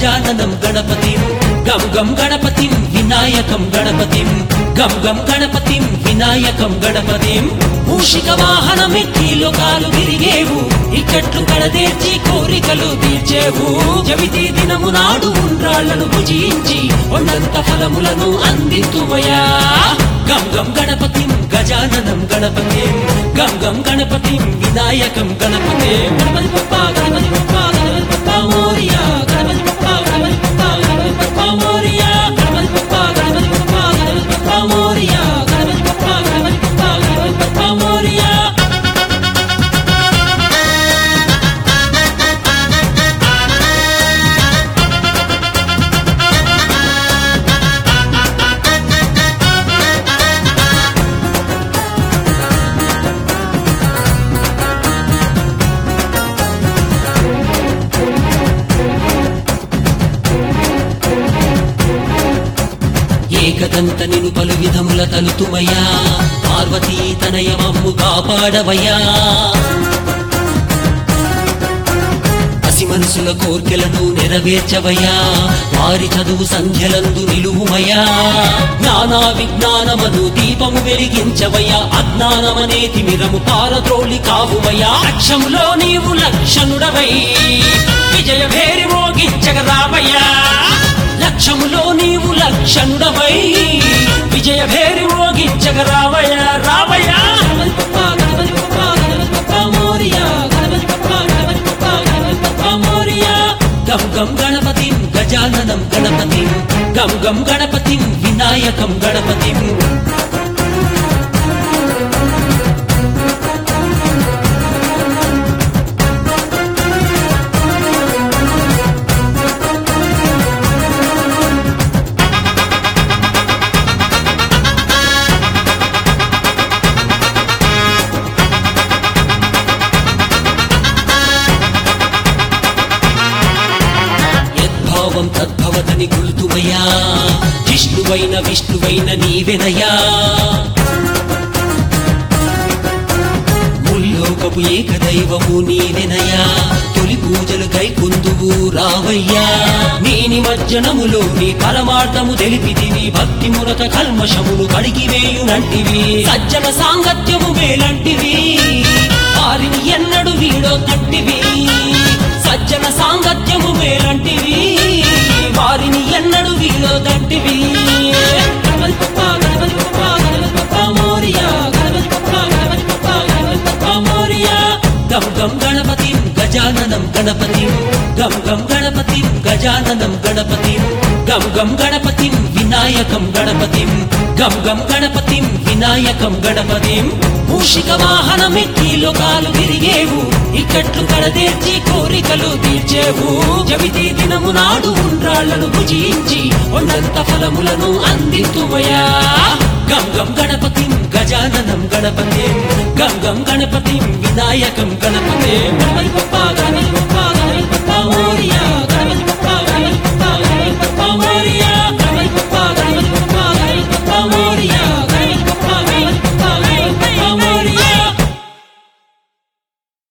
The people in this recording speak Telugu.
గజాననం గణపతిం గం గం గణపతిం వినాయకం గణపతిం గం గం గణపతిం వినాయకం గణపతిం మూషిక వాహనమెక్కి లోకాలు తిరిగేవు ఇక్కట్లు కడదేర్చి కోరికలు తీర్చేవు జవితి దినము నాడు ఉండ్రాళ్లను భుజించి కొండంత ఫలములను అందింతువయా గం గం గణపతిం గజాననం గణపతిం గం గం గణపతిం వినాయకం గణపతిం గణపతి బప్ప గణపతి బప్ప గణపతి బప్ప మోరియా గణపతి బప్ప గణపతి బప్ప గణపతి బప్ప మోరియా గణపతి బప్ప గణపతి బప్ప గణపతి బప్ప మోరియా గణపతి బప్ప గణపతి బప్ప గణపతి బప్ప మోరియా ఏకదంత నిను పలు విధముల తలుతుమయ్యా పార్వతీ తనయమమ్ము కాపాడవయ్యా పసి మనసుల కోర్కెలను నెరవేర్చవయ్యా వారి చదువు సంధ్యలందు నిలువుమయ్యా జ్ఞానా విజ్ఞానమను దీపము వెలిగించవయ్యా అజ్ఞానమనే తిమిరము పారద్రోలి కావుమయ్యా అక్షములో నీవు లక్షణుడవై విజయ భేరి మోగించగరావయ్యా లక్ష్యములో నీవు లక్షణుడవై విజయ భేరి మోగించగరావయ్యా రావయ్యా గణపతి బప్ప, గణపతి బప్ప, గణపతి బప్ప మోరియా, గణపతి బప్ప, గణపతి బప్ప, గణపతి బప్ప మోరియా. గం గం గణపతిం గజాననం గణపతిం గం గం గణపతిం వినాయకం గణపతిం యద్భావం తద్భవతని గుల్తుమయ్యా జిష్ణువైన విష్ణువైన నీవెనయ్యా ముల్లోకపు ఏకదైవము నీవెనయ్యా తొలి పూజలు కైకుందువు రావయ్యా నీ నిమజ్జనములో నీ పరమార్థము తెలిపితివి భక్తి మురత కల్మషములు కడిగివేయునంటివి సజ్జన సాంగత్యము మేలంటివి వారిని ఎన్నడు వీడో తట్టివి సజ్జన సాంగత్యము మేలంటివి వారిని ఎన్నడు వీడో తట్టివి గణపతి బప్ప, గణపతి బప్ప, గణపతి బప్ప మోరియా, గణపతి బప్ప, గణపతి బప్ప, గణపతి బప్ప మోరియా. గం గం గణపతిం గజాననం గణపతిం గం గం గణపతిం గజాననం గణపతిం గం గం గణపతిం వినాయకం గణపతిం గం గం గణపతిం వినాయకం గణపతిం మూషిక వాహనమెక్కి లోకాలు తిరిగేవు ఇక్కట్లు కడదేర్చి కోరికలు తీర్చేవు జవితి దినము నాడు ఉండ్రాళ్లను భుజించి కొండంత ఫలములను అందింతువయా గం గం గణపతిం గజాననం గణపతిం గం గం గణపతిం వినాయకం గణపతిం గణపతి బప్ప గణపతి బప్ప గణపతి బప్ప మోరియా